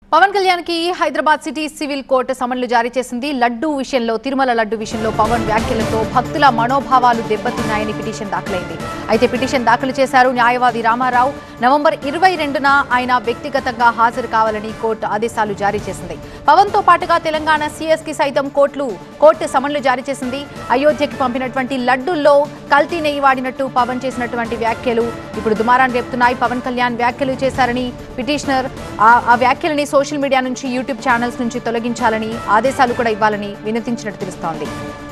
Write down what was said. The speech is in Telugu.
పవన్ కళ్యాణ్ కి హైదరాబాద్ సిటీ సివిల్ కోర్టు సమన్లు జారీ చేసింది లడ్డూ విషయంలో తిరుమల లడ్డు విషయంలో పవన్ వ్యాఖ్యలతో భక్తుల మనోభావాలు దెబ్బతిన్నాయని పిటిషన్ దాఖలైంది అయితే పిటిషన్ దాఖలు చేశారు న్యాయవాది రామారావు నవంబర్ ఇరవై రెండున ఆయన వ్యక్తిగతంగా హాజరు కావాలని కోర్టు ఆదేశాలు జారీ చేసింది పవన్ తో పాటుగా తెలంగాణ సీఎస్ కి సైతం కోర్టులు కోర్టు సమన్లు జారీ చేసింది అయోధ్యకి పంపినటువంటి లడ్డూల్లో కల్తీ నెయ్యి వాడినట్టు పవన్ చేసినటువంటి వ్యాఖ్యలు ఇప్పుడు దుమారాన్ని రేపుతున్నాయి పవన్ కళ్యాణ్ వ్యాఖ్యలు చేశారని పిటిషనర్ ఆ- ఆ వ్యాఖ్యలని సోషల్ మీడియా నుంచి యూట్యూబ్ ఛానల్స్ నుంచి తొలగించాలని ఆదేశాలు కూడా ఇవ్వాలని వినతించినట్టు తెలుస్తోంది